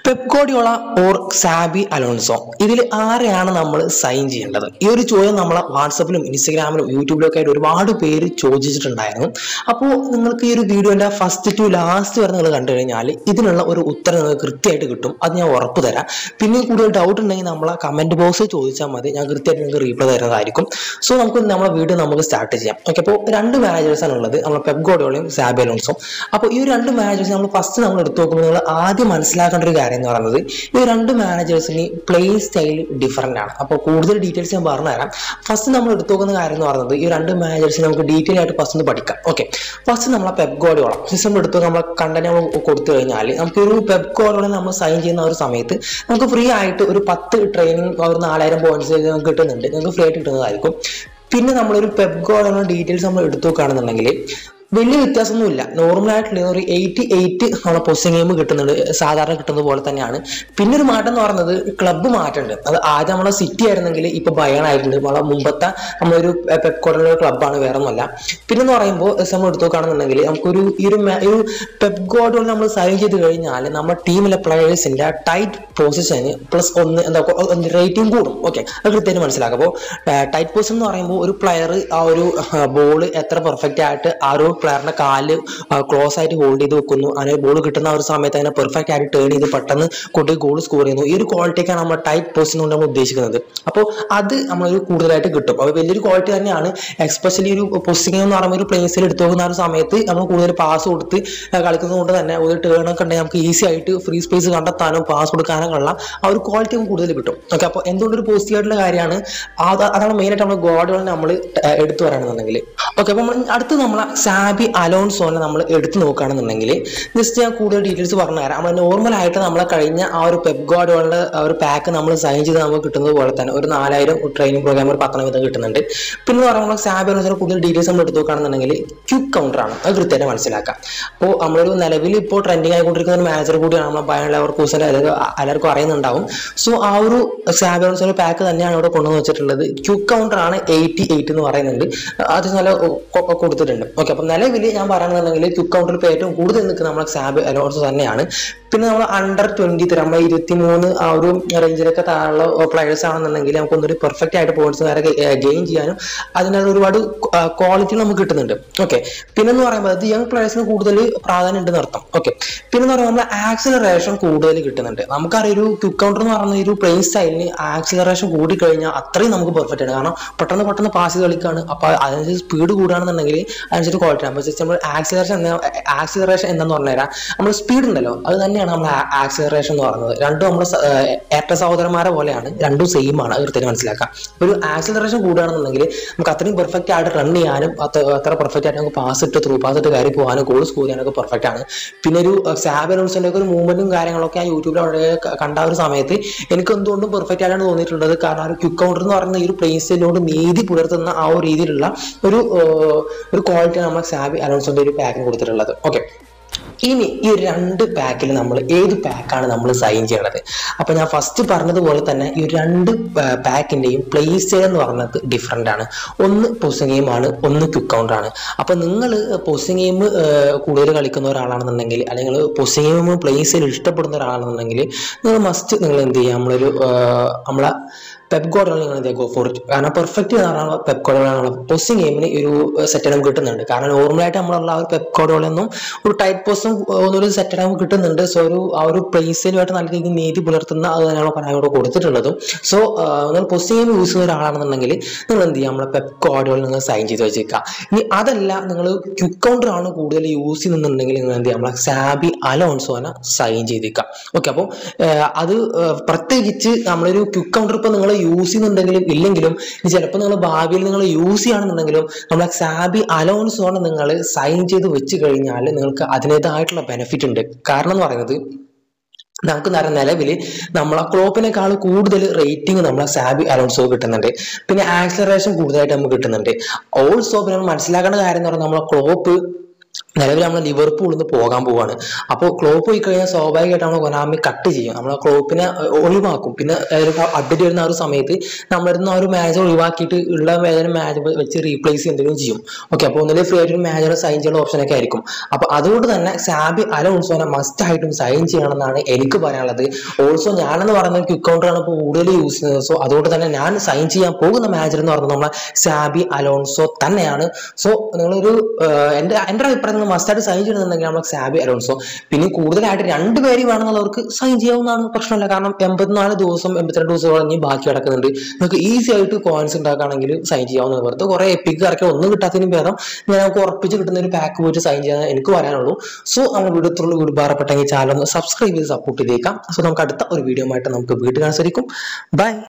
Pep Guardiola or Xabi Alonso ഇതിൽ ആരെയാണ് നമ്മൾ സൈൻ ചെയ്യേണ്ടത് ഈ ഒരു ചോദ്യം നമ്മളെ വാട്സപ്പിലും ഇൻസ്റ്റഗ്രാമിലും യൂട്യൂബിലും ഒക്കെ ആയിട്ട് ഒരുപാട് പേര് ചോദിച്ചിട്ടുണ്ടായിരുന്നു അപ്പോൾ നിങ്ങൾക്ക് ഈ ഒരു വീഡിയോന്റെ ഫസ്റ്റ് ടു ലാസ്റ്റ് വരെ നിങ്ങൾ കണ്ടു കഴിഞ്ഞാൽ ഇതിനുള്ള ഒരു ഉത്തരം നിങ്ങൾക്ക് കൃത്യമായിട്ട് കിട്ടും അത് ഞാൻ ഉറപ്പ് തരാം പിന്നെ കൂടുതൽ ഡൗട്ട് ഉണ്ടെങ്കിൽ നമ്മളെ കമന്റ് ബോക്സിൽ ചോദിച്ചാൽ മതി ഞാൻ കൃത്യമായിട്ട് നിങ്ങൾക്ക് റീപ്ലൈ തരുന്നതായിരിക്കും സോ നമുക്ക് നമ്മളെ വീഡിയോ നമുക്ക് സ്റ്റാർട്ട് ചെയ്യാം ഓക്കെ അപ്പോൾ രണ്ട് മാനേജേഴ്സ് ആണ് ഉള്ളത് നമ്മൾ പെപ് ഗോഡിയോളയും സാബി അലോൺസും അപ്പോൾ ഈ ഒരു രണ്ട് മാനേജേഴ്സ് നമ്മൾ ഫസ്റ്റ് നമ്മൾ എടുത്തു നോക്കുമ്പോൾ നിങ്ങൾ ആദ്യം മനസ്സിലാക്കേണ്ട ഒരു കാര്യം എന്ന് പറയുന്നത് ഈ രണ്ട് മാനേജേഴ്സിന് പ്ലേ സ്റ്റൈൽ ഡിഫറൻ്റ് ആണ് അപ്പോൾ കൂടുതൽ ഡീറ്റെയിൽസ് ഞാൻ പറഞ്ഞുതരാം ഫസ്റ്റ് നമ്മൾ എടുത്തു നോക്കുന്ന കാര്യം എന്ന് പറയുന്നത് ഈ രണ്ട് മാനേജേഴ്സിനെ നമുക്ക് ഡീറ്റെയിൽ ആയിട്ട് ഫസ്റ്റ് ഒന്ന് പഠിക്കാം ഓക്കെ ഫസ്റ്റ് നമ്മളെ പെപ് ഗോഡിയോള സിസ്റ്റം എടുത്ത് നമ്മളെ കണ്ടന്റ് നമ്മൾ കൊടുത്തു കഴിഞ്ഞാൽ നമുക്ക് ഒരു പെപ് ഗോഡിയോളെ നമ്മൾ സൈൻ ചെയ്യുന്ന ഒരു സമയത്ത് നമുക്ക് ഫ്രീ ആയിട്ട് ഒരു പത്ത് ട്രെയിനിങ് ഒരു നാലായിരം പോയിന്റ്സ് നമുക്ക് കിട്ടുന്നുണ്ട് നിങ്ങൾക്ക് ഫ്രീ ആയിട്ട് കിട്ടുന്നതായിരിക്കും പിന്നെ നമ്മളൊരു പെപ് ഗോഡിയോള ഡീറ്റെയിൽസ് നമ്മൾ എടുത്തു നോക്കുകയാണെന്നുണ്ടെങ്കിൽ വലിയ വ്യത്യാസമൊന്നുമില്ല നോർമൽ ആയിട്ടുള്ള ഒരു എയ്റ്റി എയ്റ്റ് നമ്മളെ പൊസിഷൻ ഗെയിം കിട്ടുന്നുണ്ട് സാധാരണ കിട്ടുന്നത് പോലെ തന്നെയാണ് പിന്നെ ഒരു മാറ്റം എന്ന് പറയുന്നത് ക്ലബ്ബ് മാറ്റമുണ്ട് അത് ആദ്യം നമ്മളെ സിറ്റി ആയിരുന്നെങ്കിൽ ഇപ്പൊ ബയൺ ആയിട്ടുണ്ട് നമ്മളെ മുമ്പത്തെ നമ്മളൊരു പെപ്കോഡിലുള്ള ക്ലബ്ബാണ് വേറെ ഒന്നുമല്ല പിന്നെ എന്ന് പറയുമ്പോൾ നമ്മൾ എടുത്തു നോക്കുകയാണെന്നുണ്ടെങ്കിൽ നമുക്കൊരു ഈ ഒരു ma- ഒരു പെപ് ഗോഡുകൾ നമ്മൾ സൈൻ ചെയ്ത് കഴിഞ്ഞാൽ നമ്മുടെ ടീമിലെ പ്ലേയേഴ്സിന്റെ ടൈറ്റ് പൊസിഷന് പ്ലസ് ഒന്ന് എന്താ റേറ്റിംഗ് കൂടും ഓക്കെ അത് കൃത്യമായിട്ട് മനസ്സിലാക്കാം അപ്പോൾ ടൈറ്റ് പൊസിഷൻ എന്ന് പറയുമ്പോൾ ഒരു പ്ലെയർ ആ ഒരു ബോൾ എത്ര പെർഫെക്റ്റ് ആയിട്ട് ആ ഒരു പ്ലെയറിന്റെ കാല് ക്ലോസ് ആയിട്ട് ഹോൾഡ് ചെയ്ത് വെക്കുന്നു അങ്ങനെ ബോൾ കിട്ടുന്ന ആ ഒരു സമയത്ത് അതിനെ പെർഫെക്റ്റ് ആയിട്ട് ടേൺ ചെയ്ത് പെട്ടെന്ന് കൊണ്ട് ഗോൾ സ്കോർ ചെയ്യുന്നു ഈ ഒരു ക്വാളിറ്റിയൊക്കെയാണ് നമ്മൾ ടൈറ്റ് പൊസിഷൻ കൊണ്ട് നമ്മൾ ഉദ്ദേശിക്കുന്നത് അപ്പോൾ അത് നമ്മളൊരു കൂടുതലായിട്ട് കിട്ടും അപ്പോൾ വലിയൊരു ക്വാളിറ്റി തന്നെയാണ് എക്സ്പെഷ്യലി ഒരു പൊസിഷൻ എന്ന് പറയുമ്പോൾ ഒരു പ്ലേസിൽ എടുത്തു പോകുന്ന ആ ഒരു സമയത്ത് നമ്മൾ കൂടുതൽ പാസ് കൊടുത്ത് കളിക്കുന്നത് കൊണ്ട് തന്നെ ഒരു ടേൺ ഒക്കെ ഉണ്ടെങ്കിൽ നമുക്ക് ഈസി ആയിട്ട് ഫ്രീ സ്പേസ് കണ്ടെത്താനും പാസ് കൊടുക്കാനും ഉള്ള ആ ഒരു ക്വാളിറ്റി നമുക്ക് കൂടുതൽ കിട്ടും ഓക്കെ അപ്പോൾ എന്തുകൊണ്ടൊരു പോസിറ്റീവ് ആയിട്ടുള്ള കാര്യമാണ് അത് അതാണ് മെയിൻ ആയിട്ട് നമ്മൾ ഗോഡുകൾ നമ്മൾ എടുത്തു പറയുകയാണെന്നുണ്ടെങ്കിൽ ഓക്കെ അപ്പോൾ നമ്മൾ അടുത്ത് നമ്മളെ സാബി അലോൺസോനെ നമ്മൾ എടുത്തു നോക്കുകയാണെന്നുണ്ടെങ്കിൽ ജസ്റ്റ് ഞാൻ കൂടുതൽ ഡീറ്റെയിൽസ് പറഞ്ഞു തരാം നമ്മൾ നോർമൽ ആയിട്ട് നമ്മളെ കഴിഞ്ഞ ആ ഒരു പെപ് ഗോഡുകളുടെ ആ ഒരു പാക്ക് നമ്മൾ സൈൻ ചെയ്ത് നമുക്ക് കിട്ടുന്നത് പോലെ തന്നെ ഒരു നാലായിരം ട്രെയിനിങ് പ്രോഗ്രാം ഒരു പത്തെണ്ണം വീതം കിട്ടുന്നുണ്ട് പിന്നെ എന്ന് പറയുമ്പോൾ സാബി അലോൺസോനെ കൂടുതൽ ഡീറ്റെയിൽസ് നമ്മൾ എടുത്തു നോക്കുകയാണെന്നുണ്ടെങ്കിൽ ക്യുക്ക് കൗണ്ടർ ആണ് അത് കൃത്യമായിട്ട് മനസ്സിലാക്കാം അപ്പോൾ നമ്മളൊരു നിലവിൽ ഇപ്പോൾ ട്രെൻഡിങ് ആയിക്കൊണ്ടിരിക്കുന്ന ഒരു മാനേജർ കൂടിയാണ് നമ്മളെ ബയൺ ലെവർ കൂസൻ എല്ലാവർക്കും അറിയുന്നുണ്ടാവും സോ ആ ഒരു സാബി അലോൺസോന്റെ പാക്ക് തന്നെയാണ് ഇവിടെ കൊണ്ടുവന്ന് വെച്ചിട്ടുള്ളത് ക്യുക്ക് കൗണ്ടർ ആണ് എയ്റ്റി എയ്റ്റ് എന്ന് പറയുന്നുണ്ട് അത് നല്ല കൊ- കൊ- കൊടുത്തിട്ടുണ്ട് ഓക്കെ അപ്പം നിലവിൽ ഞാൻ പറയുകയാണെന്നുണ്ടെങ്കിൽ ക്യുക്ക് കൗണ്ടറിൽ ഇപ്പോൾ ഏറ്റവും കൂടുതൽ നിൽക്കുന്ന നമ്മളെ സാബ് അലോൺസോ തന്നെയാണ് പിന്നെ നമ്മൾ അണ്ടർ ട്വന്റി ത്രീ നമ്മൾ ഇരുപത്തി മൂന്ന് ആ ഒരു റേഞ്ചിലൊക്കെ താഴെ പ്ലേയേഴ്സ് ആണെന്നുണ്ടെങ്കിൽ നമുക്ക് ഒന്നൊരു പെർഫെക്റ്റ് ആയിട്ട് പോയിന്റ്സ് നേരെ ഗെയിൻ ചെയ്യാനും അതിനുള്ള ഒരുപാട് ക്വാളിറ്റി നമുക്ക് കിട്ടുന്നുണ്ട് ഓക്കെ പിന്നെ എന്ന് പറയുമ്പോൾ അത് യങ് പ്ലേയേഴ്സിന് കൂടുതൽ പ്രാധാന്യം ഉണ്ടെന്ന് അർത്ഥം ഓക്കെ പിന്നെ എന്ന് പറയുമ്പോൾ നമ്മൾ ആക്സിലറേഷൻ കൂടുതൽ കിട്ടുന്നുണ്ട് നമുക്കറിയാം ഒരു ക്യുക്ക് കൗണ്ടർ എന്ന് പറയുന്ന ഒരു പ്ലേയിങ് സ്റ്റൈലിന് ആക്സിലറേഷൻ കൂടി കഴിഞ്ഞാൽ അത്രയും നമുക്ക് പെർഫെക്റ്റ് ആണ് കാരണം പെട്ടെന്ന് പെട്ടെന്ന് പാസ് ചെയ്ത് കളിക്കുകയാണ് അപ്പോൾ അതിനനുസരിച്ച് സ്പീഡ് കൂടുകയാണെന്നുണ്ടെങ്കിൽ അതിനനുസരിച്ച് ക്വാളിറ്റി ആണ് പക്ഷേ നമ്മൾ ആക്സിലറേഷൻ എന്താ ആക്സിലറേഷൻ എന്താന്ന് പറഞ്ഞുതരാം നമ്മൾ സ്പീഡ് ഉണ്ടല്ലോ അത് തന്നെയാണ് നമ്മൾ ആക്സിലറേഷൻ എന്ന് പറയുന്നത് രണ്ടും നമ്മൾ ഏറ്റ സഹോദരന്മാരെ പോലെയാണ് രണ്ടും സെയിം ആണ് അത് കൃത്യമായിട്ട് മനസ്സിലാക്കാം ഒരു ആക്സിലറേഷൻ കൂടുകയാണെന്നുണ്ടെങ്കിൽ നമുക്ക് അത്രയും പെർഫെക്റ്റ് ആയിട്ട് റൺ ചെയ്യാനും അത്ര അത്ര പെർഫെക്റ്റ് ആയിട്ട് നമുക്ക് പാസ് ഇട്ട് ത്രൂ പാസ് ഇട്ട് കയറി പോകാനും ഗോൾ സ്കോർ ചെയ്യാനൊക്കെ പെർഫെക്റ്റ് ആണ് പിന്നെ ഒരു സാബലോൺസിന്റെ ഒക്കെ ഒരു മൂവ്മെന്റും കാര്യങ്ങളൊക്കെ ഞാൻ യൂട്യൂബിൽ വളരെ ക- കണ്ട ആ ഒരു സമയത്ത് എനിക്ക് എന്തുകൊണ്ടും പെർഫെക്റ്റ് ആയിട്ടാണ് തോന്നിയിട്ടുള്ളത് കാരണം ആ ഒരു ക്യുക്ക് കൗണ്ടർ എന്ന് പറയുന്ന ഈ ഒരു പ്ലേയിങ് സ്റ്റൈലിനോട് നീതി പുലർത്തുന്ന ആ ഒരു രീതിയിലുള്ള ഒരു ഏർ, ഒരു ക്വാളിറ്റിയാണ് നമ്മൾ സാബി അലോൺസിന്റെ ഒരു പാക്കിന് കൊടുത്തിട്ടുള്ളത് ഓക്കെ ഇനി ഈ ഒരു രണ്ട് പാക്കിൽ നമ്മൾ ഏത് പാക്കാണ് നമ്മൾ സൈൻ ചെയ്യണത് അപ്പൊ ഞാൻ ഫസ്റ്റ് പറഞ്ഞതുപോലെ തന്നെ ഈ ഒരു രണ്ട് പാക്കിന്റെയും പ്ലേ സ്റ്റൈൽ എന്ന് പറയുന്നത് ഡിഫറെന്റ് ആണ് ഒന്ന് പൊസിങ് ഗെയിം ആണ് ഒന്ന് ക്യുക്ക് കൗണ്ടർ ആണ് അപ്പൊ നിങ്ങൾ പൊസിങ് ഗെയിം കൂടുതൽ കളിക്കുന്ന ഒരാളാണെന്നുണ്ടെങ്കിൽ അല്ലെങ്കിൽ പൊസിങ് ഗെയിം പ്ലേ സ്റ്റൈൽ ഇഷ്ടപ്പെടുന്ന ഒരാളാണെന്നുണ്ടെങ്കിൽ നിങ്ങൾ മസ്റ്റ് നിങ്ങൾ എന്ത് ചെയ്യുക നമ്മളൊരു ഏർ, നമ്മളെ പെപ് ഗോഡുകൾ നിങ്ങൾ എന്ത് ഗോ ഫോർ ഇറ്റ് കാരണം പെർഫെക്റ്റ് ആണ് പെപ് ഗോഡുകളാണ് പൊസിങ് ഗെയിമിന് ഒരു സെറ്റ് നമുക്ക് കിട്ടുന്നുണ്ട് കാരണം നോർമലായിട്ട് നമ്മളുള്ള ആ ഒരു പെപ് ഗോഡുകളൊന്നും ഒരു ടൈറ്റ് പോസ്റ്റും ഒന്നൊരു സെറ്റ് നമുക്ക് കിട്ടുന്നുണ്ട് സോ ഒരു ആ ഒരു പ്ലേസിലുമായിട്ട് നല്ല രീതിയിൽ നീതി പുലർത്തുന്ന അത് തന്നെയാണ് പറയാൻ ഇവിടെ കൊടുത്തിട്ടുള്ളതും സോ നിങ്ങൾ പൊസിങ് ഗെയിം യൂസ് ചെയ്യുന്ന ഒരാളാണെന്നുണ്ടെങ്കിൽ നിങ്ങൾ എന്ത് ചെയ്യുക നമ്മളെ പെപ് ഗോഡുകൾ നിങ്ങൾ സൈൻ ചെയ്ത് വെച്ചേക്കുക ഇനി അതല്ല നിങ്ങൾ ക്യുക്ക് കൗണ്ടർ ആണ് കൂടുതൽ യൂസ് ചെയ്യുന്നുണ്ടെങ്കിൽ നിങ്ങൾ എന്ത് ചെയ്യുക നമ്മളെ സാബി അലോൺസോനെ സൈൻ ചെയ്തേക്കുക ഓക്കെ അപ്പോൾ അത് ഏർ, പ്രത്യേകിച്ച് നമ്മളൊരു ക്യുക്ക് കൗണ്ടർ ഇപ്പോൾ നിങ്ങൾ യൂസ് ചെയ്യുന്നുണ്ടെങ്കിലും ഇല്ലെങ്കിലും ഇനി ചിലപ്പോൾ നിങ്ങൾ ഭാവിയിൽ നിങ്ങൾ യൂസ് ചെയ്യുകയാണെന്നുണ്ടെങ്കിലും നമ്മളെ സാബി അലോൺസോനെ നിങ്ങൾ സൈൻ ചെയ്ത് വെച്ച് കഴിഞ്ഞാൽ നിങ്ങൾക്ക് അതിൻ്റെതായിട്ടുള്ള ബെനിഫിറ്റ് ഉണ്ട് കാരണം എന്ന് പറയുന്നത് നമുക്ക് നില നിലവിൽ നമ്മളെ ക്ലോപ്പിനേക്കാൾ കൂടുതൽ റേറ്റിംഗ് നമ്മളെ സാബി അലോൺസോ കിട്ടുന്നുണ്ട് പിന്നെ ആക്സലറേഷൻ കൂടുതലായിട്ട് നമുക്ക് കിട്ടുന്നുണ്ട് ഓൾസോ പിന്നെ നമ്മൾ മനസ്സിലാക്കേണ്ട കാര്യം എന്ന് പറഞ്ഞാൽ നമ്മളെ ക്ലോപ്പ് നിലവിൽ നമ്മൾ ലിവർപൂളിൽ നിന്ന് പോകാൻ പോവാണ് അപ്പോൾ ക്ലോപ്പ് പോയി കഴിഞ്ഞാൽ സ്വാഭാവികമായിട്ട് നമ്മൾ കൊനാമി കട്ട് ചെയ്യും നമ്മൾ ക്ലോപ്പിനെ ഒഴിവാക്കും പിന്നെ അപ്ഡേറ്റ് വരുന്ന ആ ഒരു സമയത്ത് നമ്മളിരുന്ന ആ ഒരു മാച്ച് ഒഴിവാക്കിയിട്ട് ഉള്ള മാച്ചിന് മാച്ച് വെച്ച് റീപ്ലേസ് എന്തെങ്കിലും ചെയ്യും ഓക്കെ അപ്പോൾ ഒന്നിലെ ഫ്രീ ആയിട്ട് ഒരു മാച്ചിനെ സൈൻ ചെയ്യുന്ന ഓപ്ഷനൊക്കെ ആയിരിക്കും അപ്പോൾ അതുകൊണ്ട് തന്നെ സാബി അലോൺസോനെ മസ്റ്റ് ആയിട്ടും സൈൻ ചെയ്യണമെന്നാണ് എനിക്ക് പറയാനുള്ളത് ഓൾസോ ഞാനെന്ന് പറയുന്നത് ക്വിക്ക് കൗണ്ടറാണ് ഇപ്പോൾ കൂടുതൽ യൂസ് ചെയ്യുന്നത് സോ അതുകൊണ്ട് തന്നെ ഞാൻ സൈൻ ചെയ്യാൻ പോകുന്ന മാച്ചിൽ എന്ന് പറയുന്നത് നമ്മളെ സാബി അലോൺസോ തന്നെയാണ് സോ നിങ്ങളൊരു ആഹ് എൻ്റെ എൻ്റെ അഭിപ്രായത്തിൽ മസ്റ്റായിട്ട് സൈൻ ചെയ്യണമെന്നുണ്ടെങ്കിൽ നമ്മൾ സാബി അലോൺസോ പിന്നെ കൂടുതലായിട്ട് രണ്ട് പേര് വേണമെന്നുള്ളവർക്ക് സൈൻ ചെയ്യാവുന്നതാണ് പ്രശ്നമില്ല കാരണം എൺപത്തിനാല് ദിവസം എൺപത്തിരണ്ട് ദിവസം കഴിഞ്ഞ് ബാക്കി കിടക്കുന്നുണ്ട് നിങ്ങൾക്ക് ഈസി ആയിട്ട് കോയിൻസ് ഉണ്ടാക്കുകയാണെങ്കിൽ സൈൻ ചെയ്യാവുന്നത് വെറുതെ കുറെ എപ്പിക്ക് ഇറക്കി ഒന്നും കിട്ടാത്തതിന് ഭേദം ഞാൻ നമുക്ക് ഉറപ്പിച്ച് കിട്ടുന്ന ഒരു പാക്ക് പോയിട്ട് സൈൻ ചെയ്യാൻ എനിക്ക് വരാനുള്ളൂ സോ നമ്മൾ വീഡിയോത്തുള്ള വീട് ഉപകാരപ്പെട്ടെങ്കിൽ ചാനൽ ഒന്ന് സബ്സ്ക്രൈബ് ചെയ്ത് സപ്പോർട്ട് ചെയ്തേക്കാം സോ നമുക്ക് അടുത്ത ഒരു വീഡിയോ ആയിട്ട് നമുക്ക് വീട്ടിൽ കാണാൻ സാധിക്കും ബൈ